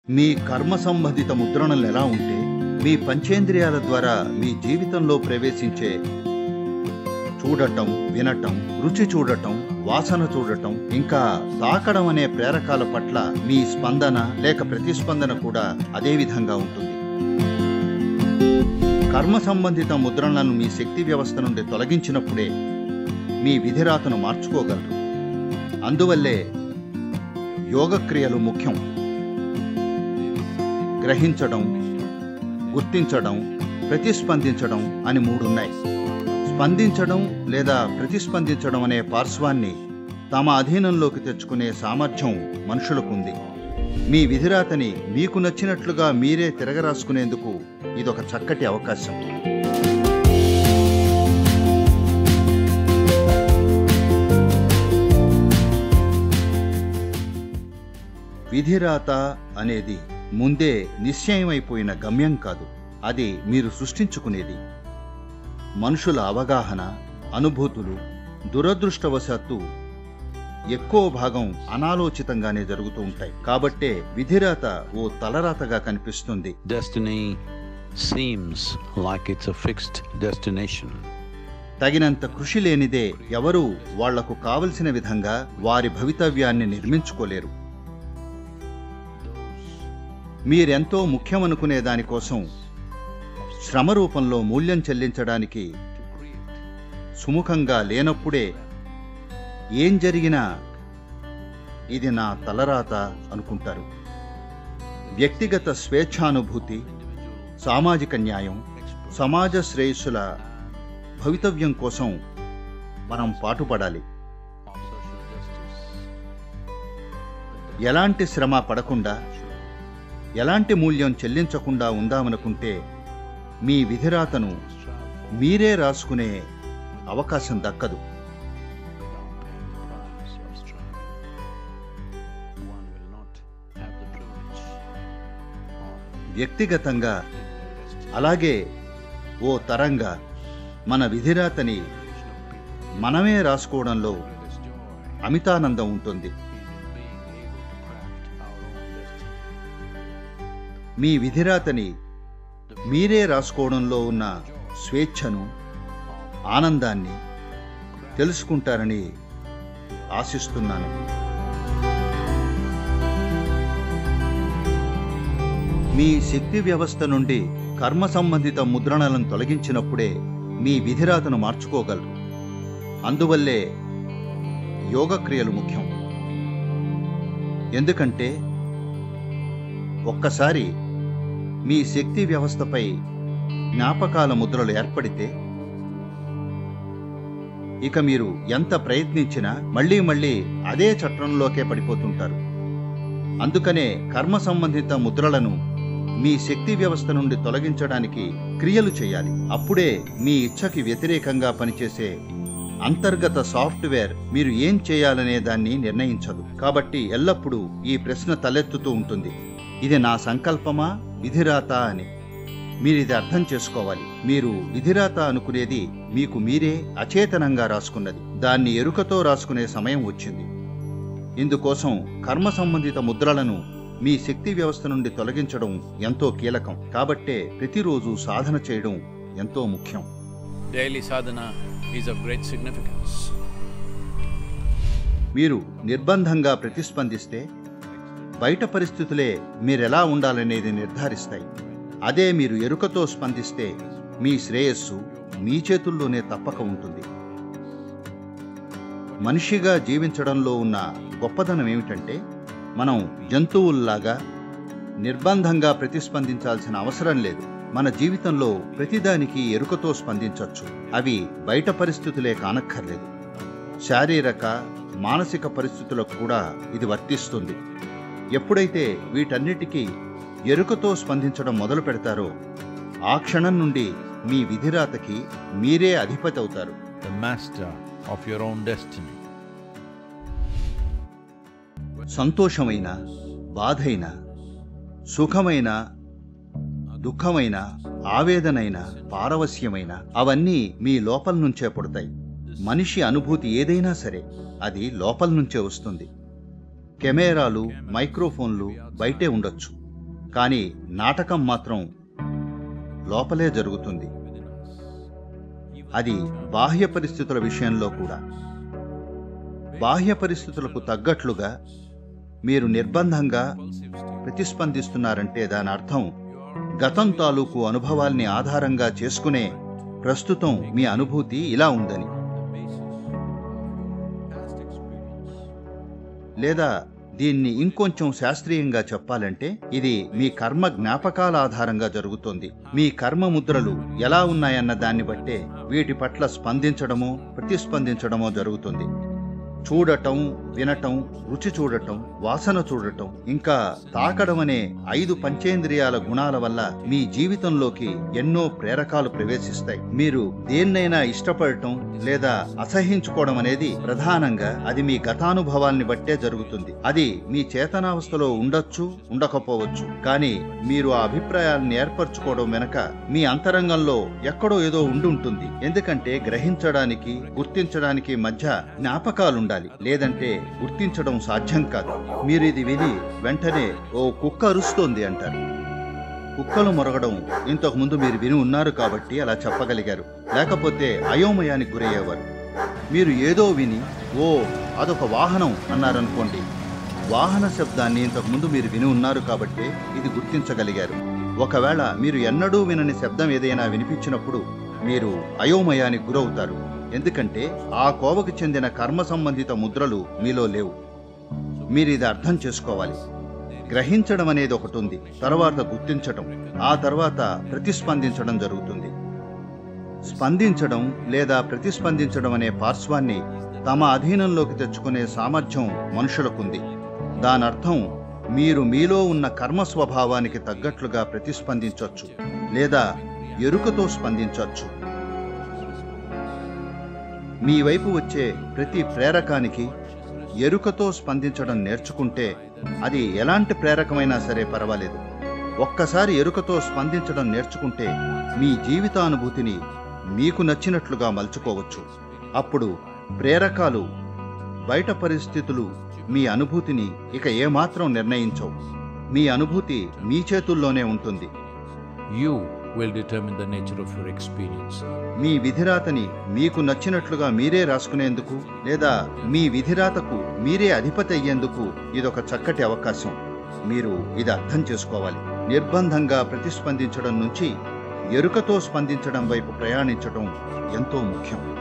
మీ కర్మ సంబంధిత ముద్రణలు ఎలా ఉంటే మీ పంచేంద్రియాల ద్వారా మీ జీవితంలో ప్రవేశించే చూడటం వినటం రుచి చూడటం వాసన చూడటం ఇంకా తాకడం అనే ప్రేరకాల పట్ల మీ స్పందన లేక ప్రతిస్పందన కూడా అదే విధంగా ఉంటుంది కర్మ సంబంధిత ముద్రణలను మీ శక్తి వ్యవస్థ నుండి తొలగించినప్పుడే మీ విధిరాతను మార్చుకోగలరు అందువల్లే యోగక్రియలు ముఖ్యం గ్రహించడం గుర్తించడం ప్రతిస్పందించడం అని మూడున్నాయి స్పందించడం లేదా ప్రతిస్పందించడం అనే పార్శ్వాన్ని తమ అధీనంలోకి తెచ్చుకునే సామర్థ్యం మనుషులకు ఉంది మీ విధిరాతని మీకు నచ్చినట్లుగా మీరే తిరగరాసుకునేందుకు ఇదొక చక్కటి అవకాశం విధిరాత అనేది ముందే నిశ్చయమైపోయిన గమ్యం కాదు అది మీరు సృష్టించుకునేది మనుషుల అవగాహన అనుభూతులు దురదృష్టవశాత్తు ఎక్కువ భాగం అనాలోచితంగానే జరుగుతూ ఉంటాయి కాబట్టే విధిరాత ఓ తలరాతగా కనిపిస్తుంది Destiny seems like it's a fixed destination. తగినంత కృషి లేనిదే ఎవరూ వాళ్లకు కావలసిన విధంగా వారి భవితవ్యాన్ని నిర్మించుకోలేరు మీరెంతో ముఖ్యమనుకునే దానికోసం శ్రమ రూపంలో మూల్యం చెల్లించడానికి సుముఖంగా లేనప్పుడే ఏం జరిగినా ఇది నా తలరాత అనుకుంటారు వ్యక్తిగత స్వేచ్ఛానుభూతి సామాజిక న్యాయం సమాజ శ్రేయస్సుల భవితవ్యం కోసం మనం పాటుపడాలి ఎలాంటి శ్రమ పడకుండా ఎలాంటి మూల్యం చెల్లించకుండా ఉందామనుకుంటే మీ విధిరాతను మీరే రాసుకునే అవకాశం దక్కదు వ్యక్తిగతంగా అలాగే ఓ తరంగా మన విధిరాతని మనమే రాసుకోవడంలో అమితానందం ఉంటుంది మీ విధిరాతని మీరే రాసుకోవడంలో ఉన్న స్వేచ్ఛను ఆనందాన్ని తెలుసుకుంటారని ఆశిస్తున్నాను మీ శక్తి వ్యవస్థ నుండి కర్మ సంబంధిత ముద్రణలను తొలగించినప్పుడే మీ విధిరాతను మార్చుకోగలరు అందువల్లే యోగక్రియలు ముఖ్యం ఎందుకంటే ఒక్కసారి మీ శక్తి వ్యవస్థపై జ్ఞాపకాల ముద్రలు ఏర్పడితే ఇక మీరు ఎంత ప్రయత్నించినా మళ్ళీ మళ్ళీ అదే చట్రంలోకే పడిపోతుంటారు అందుకనే కర్మ సంబంధిత ముద్రలను మీ శక్తి వ్యవస్థ నుండి తొలగించడానికి క్రియలు చేయాలి అప్పుడే మీ ఇచ్ఛకి వ్యతిరేకంగా పనిచేసే అంతర్గత సాఫ్ట్వేర్ మీరు ఏం చేయాలనే దాన్ని నిర్ణయించదు కాబట్టి ఎల్లప్పుడూ ఈ ప్రశ్న తలెత్తుతూ ఉంటుంది ఇది నా సంకల్పమా విధిరాత అని మీరు ఇది అర్థం చేసుకోవాలి మీరు విధిరాత అనుకునేది మీకు మీరే అచేతనంగా రాసుకున్నది దాన్ని ఎరుకతో రాసుకునే సమయం వచ్చింది ఇందుకోసం కర్మ సంబంధిత ముద్రలను మీ శక్తి వ్యవస్థ నుండి తొలగించడం ఎంతో కీలకం కాబట్టే ప్రతిరోజు సాధన చేయడం ఎంతో ముఖ్యం Daily sadhana is of great significance. మీరు నిర్బంధంగా ప్రతిస్పందిస్తే బయట పరిస్థితులే మీరెలా ఉండాలనేది నిర్ధారిస్తాయి అదే మీరు ఎరుకతో స్పందిస్తే మీ శ్రేయస్సు మీ చేతుల్లోనే తప్పక ఉంటుంది మనిషిగా జీవించడంలో ఉన్న గొప్పదనం ఏమిటంటే మనం జంతువుల్లాగా నిర్బంధంగా ప్రతిస్పందించాల్సిన అవసరం లేదు మన జీవితంలో ప్రతిదానికి ఎరుకతో స్పందించవచ్చు అవి బయట పరిస్థితులే కానక్కర్లేదు శారీరక మానసిక పరిస్థితులకు కూడా ఇది వర్తిస్తుంది ఎప్పుడైతే వీటన్నిటికీ ఎరుకతో స్పందించడం మొదలు పెడతారో ఆ క్షణం నుండి మీ విధిరాతకి మీరే అధిపతి అవుతారు The master of your own destiny. సంతోషమైన బాధైన సుఖమైన దుఃఖమైన ఆవేదనైన పారవస్యమైన అవన్నీ మీ లోపల నుంచే పుడతాయి మనిషి అనుభూతి ఏదైనా సరే అది లోపల నుంచే వస్తుంది కెమెరాలు మైక్రోఫోన్లు బయటే ఉండొచ్చు కానీ నాటకం మాత్రం లోపలే జరుగుతుంది అది బాహ్య పరిస్థితుల విషయంలో కూడా బాహ్య పరిస్థితులకు తగ్గట్లుగా మీరు నిర్బంధంగా ప్రతిస్పందిస్తున్నారంటే దాని అర్థం గతం తాలూకు అనుభవాల్ని ఆధారంగా చేసుకునే ప్రస్తుతం మీ అనుభూతి ఇలా ఉందని లేదా దీన్ని ఇంకొంచెం శాస్త్రీయంగా చెప్పాలంటే ఇది మీ కర్మ జ్ఞాపకాల ఆధారంగా జరుగుతుంది మీ కర్మ ముద్రలు ఎలా ఉన్నాయన్న దాన్ని బట్టే వీటి పట్ల స్పందించడమో ప్రతిస్పందించడమో జరుగుతుంది చూడటం వినటం రుచి చూడటం వాసన చూడటం ఇంకా తాకడం అనే ఐదు పంచేంద్రియాల గుణాల వల్ల మీ జీవితంలోకి ఎన్నో ప్రేరకాలు ప్రవేశిస్తాయి మీరు దేన్నైనా ఇష్టపడటం లేదా అసహించుకోవడం అనేది ప్రధానంగా అది మీ గతానుభవాల్ని బట్టే జరుగుతుంది అది మీ చేతనావస్థలో ఉండొచ్చు ఉండకపోవచ్చు కానీ మీరు ఆ అభిప్రాయాలను ఏర్పరచుకోవడం వెనక మీ అంతరంగంలో ఎక్కడో ఏదో ఉండుంటుంది ఎందుకంటే గ్రహించడానికి గుర్తించడానికి మధ్య జ్ఞాపకాలుండాలి లేదంటే గుర్తించడం సాధ్యం కాదు మీరు ఇది విని వెంటనే ఓ కుక్క అరుస్తోంది అంటారు కుక్కలు మొరగడం ఇంతకు ముందు మీరు విని ఉన్నారు కాబట్టి అలా చెప్పగలిగారు లేకపోతే అయోమయానికి గురయ్యేవారు మీరు ఏదో విని ఓ అదొక వాహనం అన్నారనుకోండి వాహన శబ్దాన్ని ఇంతకు ముందు మీరు విని ఉన్నారు కాబట్టి ఇది గుర్తించగలిగారు ఒకవేళ మీరు ఎన్నడూ వినని శబ్దం ఏదైనా వినిపించినప్పుడు మీరు అయోమయానికి గురవుతారు ఎందుకంటే ఆ కోవకు చెందిన కర్మ సంబంధిత ముద్రలు మీలో లేవు మీరు ఇది అర్థం చేసుకోవాలి గ్రహించడం అనేది ఒకటి ఉంది తర్వాత గుర్తించటం ఆ తర్వాత ప్రతిస్పందించడం జరుగుతుంది స్పందించడం లేదా ప్రతిస్పందించడం అనే పార్శ్వాన్ని తమ అధీనంలోకి తెచ్చుకునే సామర్థ్యం మనుషులకుంది దానర్థం మీరు మీలో ఉన్న కర్మ స్వభావానికి తగ్గట్లుగా ప్రతిస్పందించవచ్చు లేదా ఎరుకతో స్పందించవచ్చు మీ వైపు వచ్చే ప్రతి ప్రేరకానికి ఎరుకతో స్పందించడం నేర్చుకుంటే అది ఎలాంటి ప్రేరకమైనా సరే పర్వాలేదు ఒక్కసారి ఎరుకతో స్పందించడం నేర్చుకుంటే మీ జీవితానుభూతిని మీకు నచ్చినట్లుగా మలుచుకోవచ్చు అప్పుడు ప్రేరకాలు బయట పరిస్థితులు మీ అనుభూతిని ఇక ఏమాత్రం నిర్ణయించవు మీ అనుభూతి మీ చేతుల్లోనే ఉంటుంది You will determine the nature of your experience. మీ విధిరాతని మీకు నచ్చినట్లుగా మీరే రాసుకునేందుకు లేదా మీ విధిరాతకు మీరే అధిపతి అయ్యేందుకు ఇదొక చక్కటి అవకాశం మీరు ఇది అర్థం చేసుకోవాలి నిర్బంధంగా ప్రతిస్పందించడం నుంచి ఎరుకతో స్పందించడం వైపు ప్రయాణించడం ఎంతో ముఖ్యం